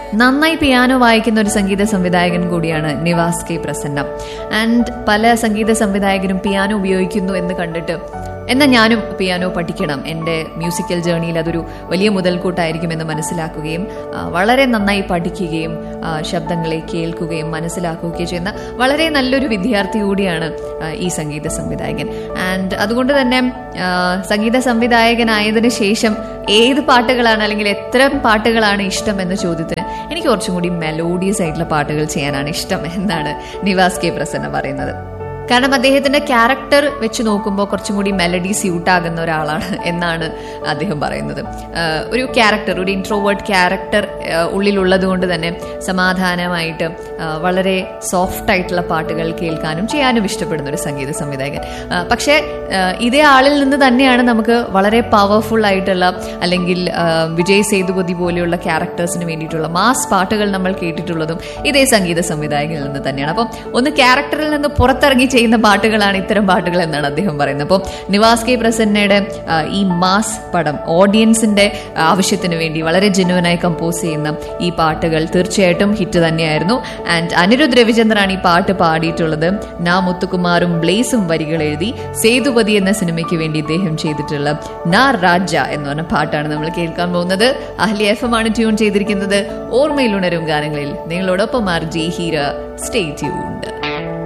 നന്നായി പിയാനോ വായിക്കുന്ന ഒരു സംഗീത സംവിധായകൻ കൂടിയാണ് നിവാസ് കെ പ്രസന്ന ആൻഡ് പല സംഗീത സംവിധായകരും പിയാനോ ഉപയോഗിക്കുന്നു എന്ന് കണ്ടിട്ട് എന്നാൽ ഞാനും പിയാനോ പഠിക്കണം എൻ്റെ മ്യൂസിക്കൽ ജേർണിയിൽ അതൊരു വലിയ മുതൽക്കൂട്ടായിരിക്കുമെന്ന് മനസ്സിലാക്കുകയും ആ, വളരെ നന്നായി പഠിക്കുകയും ആ, ശബ്ദങ്ങളെ കേൾക്കുകയും മനസ്സിലാക്കുകയും ചെയ്യുന്ന വളരെ നല്ലൊരു വിദ്യാർത്ഥി കൂടിയാണ് ആ, ഈ സംഗീത സംവിധായകൻ ആൻഡ് അതുകൊണ്ട് തന്നെ ആ, സംഗീത സംവിധായകനായതിനു ശേഷം ഏത് പാട്ടുകളാണ് അല്ലെങ്കിൽ എത്ര പാട്ടുകളാണ് ഇഷ്ടം എന്ന ചോദ്യത്തിന് എനിക്ക് കുറച്ചും കൂടി മെലോഡിയസ് ആയിട്ടുള്ള പാട്ടുകൾ ചെയ്യാനാണ് ഇഷ്ടം എന്നാണ് നിവാസ് കെ പ്രസന്ന പറയുന്നത് കാരണം അദ്ദേഹത്തിന്റെ ക്യാരക്ടർ വെച്ച് നോക്കുമ്പോൾ കുറച്ചും കൂടി മെലഡി സ്യൂട്ട് ആകുന്ന ഒരാളാണ് എന്നാണ് അദ്ദേഹം പറയുന്നത് ആഹ് ഒരു ക്യാരക്ടർ ഒരു ഇൻട്രോവേർട്ട് ക്യാരക്ടർ ഉള്ളിലുള്ളത് കൊണ്ട് തന്നെ സമാധാനമായിട്ട് ആഹ് വളരെ സോഫ്റ്റ് ആയിട്ടുള്ള പാട്ടുകൾ കേൾക്കാനും ചെയ്യാനും ഇഷ്ടപ്പെടുന്ന ഒരു സംഗീത സംവിധായകൻ ആഹ് പക്ഷേ ആഹ് ഇതേ ആളിൽ നിന്ന് തന്നെയാണ് നമുക്ക് വളരെ പവർഫുൾ ആയിട്ടുള്ള അല്ലെങ്കിൽ ആഹ് വിജയ് സേതുപതി പോലെയുള്ള ക്യാരക്ടേഴ്സിന് വേണ്ടിയിട്ടുള്ള മാസ് പാട്ടുകൾ നമ്മൾ കേട്ടിട്ടുള്ളതും ഇതേ സംഗീത സംവിധായകനിൽ നിന്ന് തന്നെയാണ് അപ്പം ഒന്ന് ക്യാരക്ടറിൽ നിന്ന് പുറത്തിറങ്ങി ചെയ്യുന്ന പാട്ടുകളാണ് ഇത്തരം പാട്ടുകൾ എന്നാണ് അദ്ദേഹം പറയുന്നത് അപ്പോൾ നിവാസ് കെ പ്രസന്നയുടെ ആ, ഈ മാസ് പടം ഓഡിയൻസിന്റെ ആവശ്യത്തിന് വേണ്ടി വളരെ ജെനുവനായി കമ്പോസ് ചെയ്യുന്ന ഈ പാട്ടുകൾ തീർച്ചയായിട്ടും ഹിറ്റ് തന്നെയായിരുന്നു ആൻഡ് അനിരുദ്ധ് രവിചന്ദ്രാണ് ഈ പാട്ട് പാടിയിട്ടുള്ളത് നാ മുത്തുകുമാറും ബ്ലേസും വരികൾ എഴുതി സേതുപതി എന്ന സിനിമയ്ക്ക് വേണ്ടി ഇദ്ദേഹം ചെയ്തിട്ടുള്ള നാ രാജ എന്ന് പറഞ്ഞ പാട്ടാണ് നമ്മൾ കേൾക്കാൻ പോകുന്നത് അഹ്ലി എഫ് എം ആണ് ട്യൂൺ ചെയ്തിരിക്കുന്നത് ഓർമ്മയിൽ ഉണരും ഗാനങ്ങളിൽ നിങ്ങളോടൊപ്പം R G Heera stay tuned